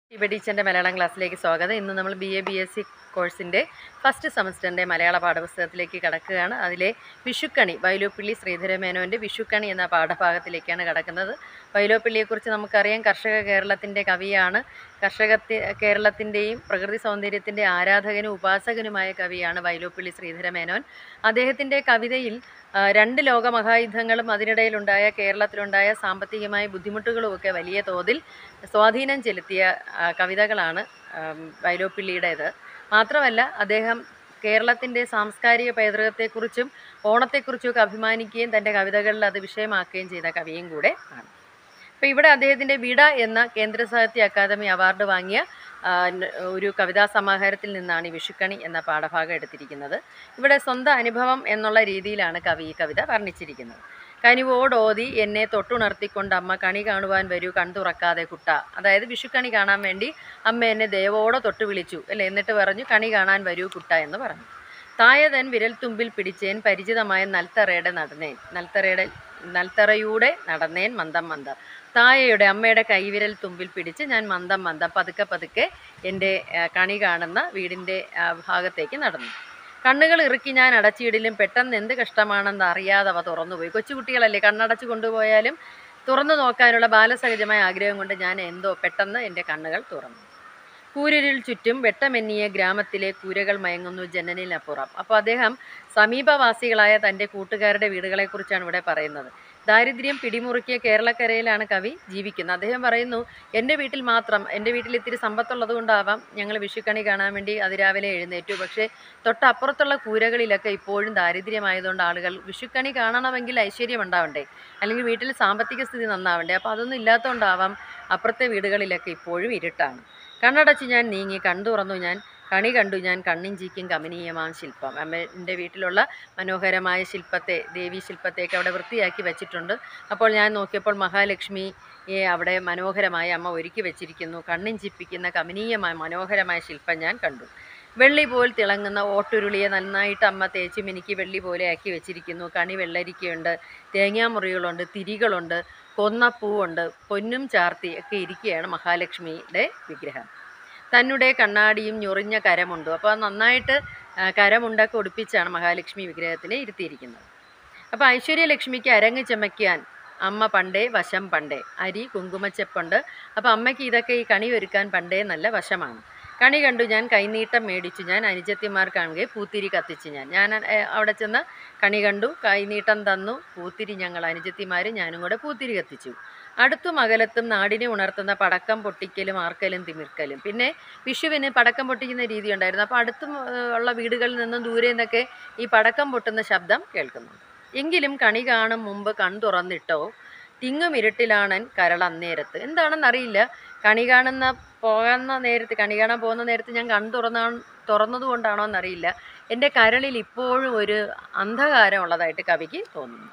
ഇവ ടീച്ചറിൻ്റെ മലയാളം ക്ലാസ്സിലേക്ക് സ്വാഗതം ഇന്ന് നമ്മൾ B A B S C കോഴ്സിൻ്റെ ഫസ്റ്റ് സെമസ്റ്ററിൻ്റെ മലയാള പാഠപുസ്തകത്തിലേക്ക് കടക്കുകയാണ് അതിലെ വിഷുക്കണി വൈലോപ്പിള്ളി ശ്രീധരമേനോൻ്റെ വിഷുക്കണി എന്ന പാഠഭാഗത്തിലേക്കാണ് കടക്കുന്നത് വൈലോപ്പിള്ളിയെക്കുറിച്ച് നമുക്കറിയാം കർഷക കേരളത്തിൻ്റെ കവിയാണ് കർഷക കേരളത്തിൻ്റെയും പ്രകൃതി സൗന്ദര്യത്തിൻ്റെ ആരാധകനും ഉപാസകനുമായ കവിയാണ് വൈലോപ്പിള്ളി ശ്രീധരമേനോൻ അദ്ദേഹത്തിൻ്റെ കവിതയിൽ ആ, രണ്ട് ലോകമഹായുദ്ധങ്ങളും അതിനിടയിലുണ്ടായ കേരളത്തിലുണ്ടായ സാമ്പത്തികമായ ബുദ്ധിമുട്ടുകളുമൊക്കെ വലിയ തോതിൽ സ്വാധീനം ചെലുത്തിയ ആ, കവിതകളാണ് ആം, വൈലോപ്പിള്ളിയുടേത് മാത്രമല്ല അദ്ദേഹം കേരളത്തിൻ്റെ സാംസ്കാരിക പൈതൃകത്തെക്കുറിച്ചും ഓണത്തെക്കുറിച്ചുമൊക്കെ അഭിമാനിക്കുകയും തൻ്റെ കവിതകളിൽ അത് വിഷയമാക്കുകയും ചെയ്ത കവിയും കൂടെ ആണ് അപ്പോൾ ഇവിടെ അദ്ദേഹത്തിൻ്റെ വിട എന്ന കേന്ദ്ര സാഹിത്യ അക്കാദമി അവാർഡ് വാങ്ങിയ ആ, ന- ഒരു കവിതാ സമാഹാരത്തിൽ നിന്നാണ് ഈ വിഷുക്കണി എന്ന പാഠഭാഗം എടുത്തിരിക്കുന്നത് ഇവിടെ സ്വന്തം അനുഭവം എന്നുള്ള രീതിയിലാണ് കവി ഈ കവിത വർണ്ണിച്ചിരിക്കുന്നത് കനിവോടോതി എന്നെ തൊട്ടുണർത്തിക്കൊണ്ട് അമ്മ കണി കാണുവാൻ വരൂ കൺതുറക്കാതെ കുട്ട അതായത് വിഷുക്കണി കാണാൻ വേണ്ടി അമ്മ എന്നെ ദേവോടെ തൊട്ട് വിളിച്ചു അല്ലേ എന്നിട്ട് പറഞ്ഞു കണി കാണാൻ വരൂ കുട്ട എന്ന് പറഞ്ഞു തായതൻ വിരൽത്തുമ്പിൽ പിടിച്ചേൻ പരിചിതമായ നൽത്തറയുടെ നടന്നേൻ നൽത്തറയുടെ നൽത്തറയൂടെ നടന്നേൻ മന്ദം മന്ദം തായയുടെ അമ്മയുടെ കൈവിരൽ തുമ്പിൽ പിടിച്ച് ഞാൻ മന്ദം മന്ദം പതുക്കെ പതുക്കെ എൻ്റെ ആ, കണി കാണുന്ന വീടിൻ്റെ ആ, ഭാഗത്തേക്ക് നടന്നു കണ്ണുകൾ ഇറുക്കി ഞാൻ അടച്ചിടിലും പെട്ടെന്ന് എന്ത് കഷ്ടമാണെന്ന് അറിയാതെ അവ തുറന്നുപോയി കൊച്ചുകുട്ടികളല്ലേ കണ്ണടച്ച് കൊണ്ടുപോയാലും തുറന്നു നോക്കാനുള്ള ബാലസഹജമായ ആഗ്രഹം കൊണ്ട് ഞാൻ എന്തോ പെട്ടെന്ന് എൻ്റെ കണ്ണുകൾ തുറന്നു കൂരരിൽ ചുറ്റും വെട്ടമെന്നിയ ഗ്രാമത്തിലെ കൂരകൾ മയങ്ങുന്നു ജനലിനപ്പുറം അപ്പോൾ അദ്ദേഹം സമീപവാസികളായ തൻ്റെ കൂട്ടുകാരുടെ വീടുകളെക്കുറിച്ചാണ് ഇവിടെ പറയുന്നത് ദാരിദ്ര്യം പിടിമുറുക്കിയ കേരളക്കരയിലാണ് കവി ജീവിക്കുന്നത് അദ്ദേഹം പറയുന്നു എൻ്റെ വീട്ടിൽ മാത്രം എൻ്റെ വീട്ടിൽ ഇത്തിരി സമ്പത്തുള്ളത് കൊണ്ടാവാം ഞങ്ങൾ വിഷുക്കണി കാണാൻ വേണ്ടി അതിരാവിലെ എഴുന്നേറ്റു പക്ഷേ തൊട്ടപ്പുറത്തുള്ള കൂരകളിലൊക്കെ ഇപ്പോഴും ദാരിദ്ര്യമായതുകൊണ്ട് ആളുകൾ വിഷുക്കണി കാണണമെങ്കിൽ ഐശ്വര്യം ഉണ്ടാവണ്ടേ അല്ലെങ്കിൽ വീട്ടിൽ സാമ്പത്തിക സ്ഥിതി നന്നാവണ്ടേ അപ്പോൾ അതൊന്നും ഇല്ലാത്തതുകൊണ്ടാവാം അപ്പുറത്തെ വീടുകളിലൊക്കെ ഇപ്പോഴും ഇരുട്ടാണ് കണ്ണടച്ച് ഞാൻ നീങ്ങി കണ്ണു തുറന്നു ഞാൻ കണി കണ്ടു ഞാൻ കണ്ണിഞ്ചിക്കും കമനീയമാം ശില്പം അമ്മൻ്റെ വീട്ടിലുള്ള മനോഹരമായ ശില്പത്തെ ദേവീ ശില്പത്തെയൊക്കെ അവിടെ വൃത്തിയാക്കി വെച്ചിട്ടുണ്ട് അപ്പോൾ ഞാൻ നോക്കിയപ്പോൾ മഹാലക്ഷ്മിയെ അവിടെ മനോഹരമായി അമ്മ ഒരുക്കി വെച്ചിരിക്കുന്നു കണ്ണിഞ്ചിപ്പിക്കുന്ന കമനീയമായ മനോഹരമായ ശില്പം ഞാൻ കണ്ടു വെള്ളി പോൽ തിളങ്ങുന്ന ഓട്ടുരുളിയെ നന്നായിട്ട് അമ്മ തേച്ച് മിനുക്കി വെള്ളി പോലെ ആക്കി വെച്ചിരിക്കുന്നു കണി വെള്ളരിക്കയുണ്ട് തേങ്ങാമുറികളുണ്ട് തിരികളുണ്ട് കൊന്നപ്പൂവുണ്ട് പൊന്നും ചാർത്തി ഒക്കെ ഇരിക്കുകയാണ് മഹാലക്ഷ്മിയുടെ വിഗ്രഹം തന്നെ കണ്ണാടിയും ഞൊറിഞ്ഞ കരമുണ്ട് അപ്പോൾ നന്നായിട്ട് ആ, കരമുണ്ടൊക്കെ ഒടിപ്പിച്ചാണ് മഹാലക്ഷ്മി വിഗ്രഹത്തിനെ ഇരുത്തിയിരിക്കുന്നത് അപ്പോൾ ഐശ്വര്യലക്ഷ്മിക്ക് അരങ്ങ് ചമയ്ക്കാൻ അമ്മ പണ്ടേ വശം പണ്ടേ അരി കുങ്കുമച്ചെപ്പുണ്ട് അപ്പോൾ അമ്മയ്ക്ക് ഇതൊക്കെ ഈ കണി ഒരുക്കാൻ പണ്ടേ നല്ല വശമാണ് കണി കണ്ടു ഞാൻ കൈനീട്ടം മേടിച്ചു ഞാൻ അനുജത്തിമാർ കാണുകയെ പൂത്തിരി കത്തിച്ചു ഞാൻ ഞാൻ ഏ, അവിടെ ചെന്ന് കണി കണ്ടു കൈനീട്ടം തന്നു പൂത്തിരി ഞങ്ങൾ അനുജത്തിമാർ ഞാനും കൂടെ പൂത്തിരി കത്തിച്ചു അടുത്തും അകലത്തും നാടിനെ ഉണർത്തുന്ന പടക്കം പൊട്ടിക്കലും ആർക്കലും തിമിർക്കലും പിന്നെ വിഷുവിന് പടക്കം പൊട്ടിക്കുന്ന രീതി ഉണ്ടായിരുന്നു അപ്പോൾ അടുത്തും ഏ, ഉള്ള വീടുകളിൽ നിന്നും ദൂരെ നിന്നൊക്കെ ഈ പടക്കം പൊട്ടുന്ന ശബ്ദം കേൾക്കുന്നുണ്ട് എങ്കിലും കണി കാണും മുമ്പ് കൺ തുറന്നിട്ടോ തിങ്ങും ഇരുട്ടിലാണൻ കരൾ അന്നേരത്ത് എന്താണെന്നറിയില്ല കണി കാണുന്ന പോകുന്ന നേരത്ത് കണി കാണാൻ പോകുന്ന നേരത്ത് ഞാൻ കൺ തുറന്ന തുറന്നത് കൊണ്ടാണോ എന്നറിയില്ല എൻ്റെ കരളിൽ ഇപ്പോഴും ഒരു അന്ധകാരം ഉള്ളതായിട്ട് കവിക്ക് തോന്നുന്നു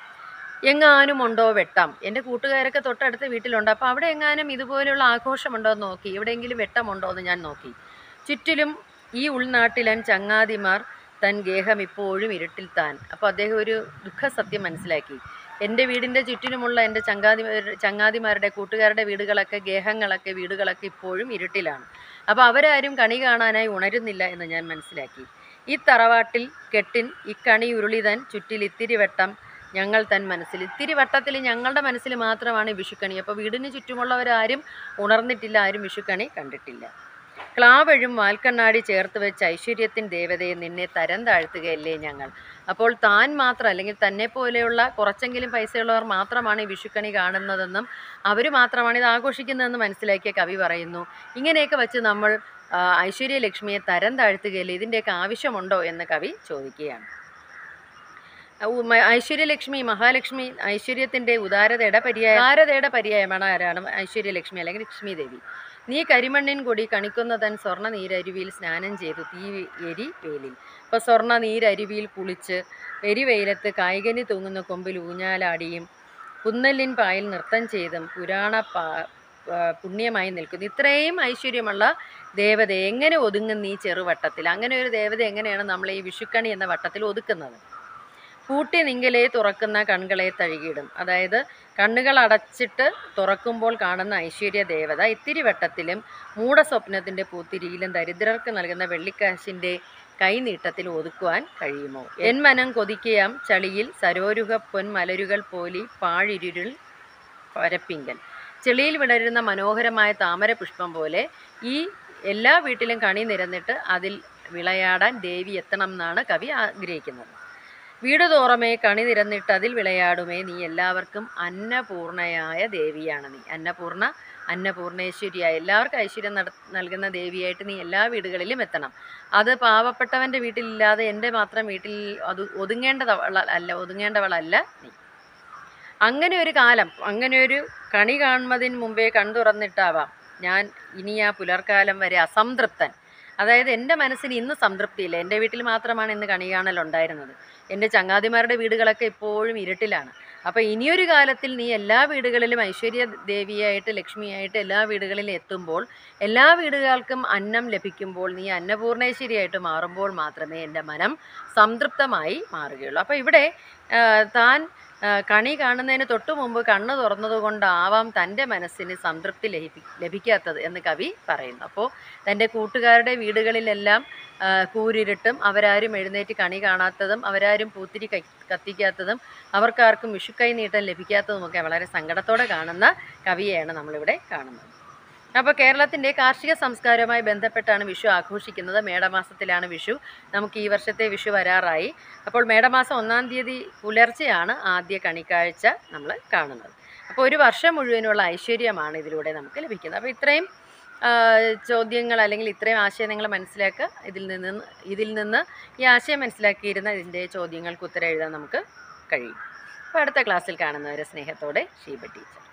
എങ്ങാനും ഉണ്ടോ വെട്ടം എൻ്റെ കൂട്ടുകാരൊക്കെ തൊട്ടടുത്ത വീട്ടിലുണ്ട് അപ്പോൾ അവിടെ എങ്ങാനും ഇതുപോലെയുള്ള ആഘോഷമുണ്ടോ എന്ന് നോക്കി എവിടെയെങ്കിലും വെട്ടമുണ്ടോ എന്ന് ഞാൻ നോക്കി ചുറ്റിലും ഈ ഉൾനാട്ടിലൻ ചങ്ങാതിമാർ തൻ ഗേഹം ഇപ്പോഴും ഇരുട്ടിൽ താൻ അപ്പോൾ അദ്ദേഹം ഒരു ദുഃഖസത്യം മനസ്സിലാക്കി എൻ്റെ വീടിൻ്റെ ചുറ്റിനുമുള്ള എൻ്റെ ചങ്ങാതി ചങ്ങാതിമാരുടെ കൂട്ടുകാരുടെ വീടുകളൊക്കെ ഗേഹങ്ങളൊക്കെ വീടുകളൊക്കെ ഇപ്പോഴും ഇരുട്ടിലാണ് അപ്പോൾ അവരാരും കണി കാണാനായി ഉണരുന്നില്ല എന്ന് ഞാൻ മനസ്സിലാക്കി ഈ തറവാട്ടിൽ കെട്ടിൻ ഇക്കണി ഉരുളിതൻ ചുറ്റിൽ ഇത്തിരി വെട്ടം ഞങ്ങൾ തൻ മനസ്സിൽ ഇത്തിരി വട്ടത്തിൽ ഞങ്ങളുടെ മനസ്സിൽ മാത്രമാണ് ഈ വിഷുക്കണി അപ്പോൾ വീടിന് ചുറ്റുമുള്ളവരാരും ഉണർന്നിട്ടില്ല ആരും വിഷുക്കണി കണ്ടിട്ടില്ല ക്ലാവഴും വാൽക്കണ്ണാടി ചേർത്ത് വെച്ച് ഐശ്വര്യത്തിൻ ദേവതയെ നിന്നെ തരം താഴ്ത്തുകയല്ലേ ഞങ്ങൾ അപ്പോൾ താൻ മാത്രം അല്ലെങ്കിൽ തന്നെ പോലെയുള്ള കുറച്ചെങ്കിലും പൈസയുള്ളവർ മാത്രമാണ് ഈ വിഷുക്കണി കാണുന്നതെന്നും അവർ മാത്രമാണ് ഇത് ആഘോഷിക്കുന്നതെന്ന് മനസ്സിലാക്കിയ കവി പറയുന്നു ഇങ്ങനെയൊക്കെ വെച്ച് നമ്മൾ ആ, ഐശ്വര്യലക്ഷ്മിയെ തരം താഴ്ത്തുകയല്ലേ ഇതിൻ്റെയൊക്കെ ആവശ്യമുണ്ടോ എന്ന് കവി ചോദിക്കുകയാണ് ഉ- മ- ഐശ്വര്യലക്ഷ്മി മഹാലക്ഷ്മി ഐശ്വര്യത്തിൻ്റെ ഉദാരതയുടെ പര്യായ ഉദാരതയുടെ പര്യായമാണ് ആരാണ് ഐശ്വര്യലക്ഷ്മി അല്ലെങ്കിൽ ലക്ഷ്മി ദേവി നീ കരിമണ്ണിൻ കൊടി കണിക്കുന്ന തൻ സ്വർണ്ണ നീരരുവിയിൽ സ്നാനം ചെയ്തു തീ എരി വേലിൽ ഇപ്പോൾ സ്വർണ്ണ നീരരുവിയിൽ കുളിച്ച് എരിവെയിലത്ത് കായികനി തൂങ്ങുന്ന കൊമ്പിൽ ഊഞ്ഞാലാടിയും കുന്നല്ലിൻ പായിൽ നൃത്തം ചെയ്തും പുരാണ പാ ആ, പുണ്യമായി നിൽക്കുന്നു ഇത്രയും ഐശ്വര്യമുള്ള ദേവത എങ്ങനെ ഒതുങ്ങുന്ന ഈ ചെറുവട്ടത്തിൽ അങ്ങനെ ഒരു ദേവത എങ്ങനെയാണ് നമ്മൾ ഈ വിഷുക്കണി എന്ന വട്ടത്തിൽ ഒതുക്കുന്നത് പൂട്ടി നിങ്കലേ തുറക്കുന്ന കൺകളെ തഴുകിയിടും അതായത് കണ്ണുകൾ അടച്ചിട്ട് തുറക്കുമ്പോൾ കാണുന്ന ഐശ്വര്യ ദേവത ഇത്തിരി വട്ടത്തിലും മൂടസ്വപ്നത്തിൻ്റെ പൂത്തിരിയിലും ദരിദ്രർക്ക് നൽകുന്ന വെള്ളിക്കാശിൻ്റെ കൈനീട്ടത്തിൽ ഒതുക്കുവാൻ കഴിയുമോ എൻ മനം കൊതിക്കയാം ചളിയിൽ സരോരുഹ പൊൻമലരുകൾ പോലി പാഴിരുൾ പരപ്പിങ്കൽ ചെളിയിൽ വിടരുന്ന മനോഹരമായ താമര പുഷ്പം പോലെ ഈ എല്ലാ വീട്ടിലും കണി നിരന്നിട്ട് അതിൽ വിളയാടാൻ ദേവി എത്തണം എന്നാണ് കവി ആഗ്രഹിക്കുന്നത് വീട് തോറമേ കണി നിരന്നിട്ട് അതിൽ വിളയാടുമേ നീ എല്ലാവർക്കും അന്നപൂർണയായ ദേവിയാണ് നീ അന്നപൂർണ അന്നപൂർണേശ്വരിയായ എല്ലാവർക്കും ഐശ്വര്യം നട നൽകുന്ന ദേവിയായിട്ട് നീ എല്ലാ വീടുകളിലും എത്തണം അത് പാവപ്പെട്ടവൻ്റെ വീട്ടിലില്ലാതെ എൻ്റെ മാത്രം വീട്ടിൽ അത് ഒതുങ്ങേണ്ടതവൾ അല്ല ഒതുങ്ങേണ്ടവളല്ല നീ അങ്ങനെ ഒരു കാലം അങ്ങനെ ഒരു കണി കാണുന്നതിന് മുമ്പേ കണ്ണു തുറന്നിട്ടാവാം ഞാൻ ഇനി ആ പുലർക്കാലം വരെ അസംതൃപ്തൻ അതായത് എൻ്റെ മനസ്സിന് ഇന്ന് സംതൃപ്തിയില്ല എൻ്റെ വീട്ടിൽ മാത്രമാണ് ഇന്ന് കണി കാണലുണ്ടായിരുന്നത് എൻ്റെ ചങ്ങാതിമാരുടെ വീടുകളൊക്കെ ഇപ്പോഴും ഇരുട്ടിലാണ് അപ്പോൾ ഇനിയൊരു കാലത്തിൽ നീ എല്ലാ വീടുകളിലും ഐശ്വര്യ ദേവിയായിട്ട് ലക്ഷ്മിയായിട്ട് എല്ലാ വീടുകളിലും എത്തുമ്പോൾ എല്ലാ വീടുകൾക്കും അന്നം ലഭിക്കുമ്പോൾ നീ അന്നപൂർണേശ്വരിയായിട്ട് മാറുമ്പോൾ മാത്രമേ എൻ്റെ മനം സംതൃപ്തമായി മാറുകയുള്ളൂ അപ്പോൾ ഇവിടെ ആ, താൻ ആ, കണി കാണുന്നതിന് തൊട്ടു മുമ്പ് കണ്ണ് തുറന്നതുകൊണ്ടാവാം തൻ്റെ മനസ്സിന് സംതൃപ്തി ലഭിപ്പി ലഭിക്കാത്തത് എന്ന് കവി പറയുന്നു അപ്പോൾ തൻ്റെ കൂട്ടുകാരുടെ വീടുകളിലെല്ലാം ആ, കൂരിരുട്ടും അവരാരും എഴുന്നേറ്റ് കണി കാണാത്തതും അവരാരും പൂത്തിരി കൈ കത്തിക്കാത്തതും അവർക്കാർക്കും വിഷുക്കൈ നീട്ടം ലഭിക്കാത്തതുമൊക്കെ വളരെ സങ്കടത്തോടെ കാണുന്ന കവിയെയാണ് നമ്മളിവിടെ കാണുന്നത് അപ്പോൾ കേരളത്തിൻ്റെ കാർഷിക സംസ്കാരവുമായി ബന്ധപ്പെട്ടാണ് വിഷു ആഘോഷിക്കുന്നത് മേടമാസത്തിലാണ് വിഷു നമുക്ക് ഈ വർഷത്തെ വിഷു വരാറായി അപ്പോൾ മേടമാസം ഒന്നാം തീയതി പുലർച്ചെയാണ് ആദ്യ കണിക്കാഴ്ച നമ്മൾ കാണുന്നത് അപ്പോൾ ഒരു വർഷം മുഴുവനുള്ള ഐശ്വര്യമാണ് ഇതിലൂടെ നമുക്ക് ലഭിക്കുന്നത് അപ്പോൾ ഇത്രയും ആ, ചോദ്യങ്ങൾ അല്ലെങ്കിൽ ഇത്രയും ആശയം നിങ്ങൾ മനസ്സിലാക്കുക ഇതിൽ നിന്ന് ഇതിൽ നിന്ന് ഈ ആശയം മനസ്സിലാക്കിയിരുന്ന ഇതിൻ്റെ ചോദ്യങ്ങൾക്ക് ഉത്തരം എഴുതാൻ നമുക്ക് കഴിയും അപ്പോൾ അടുത്ത ക്ലാസ്സിൽ കാണുന്നവരെ സ്നേഹത്തോടെ ഷീബ ടീച്ചർ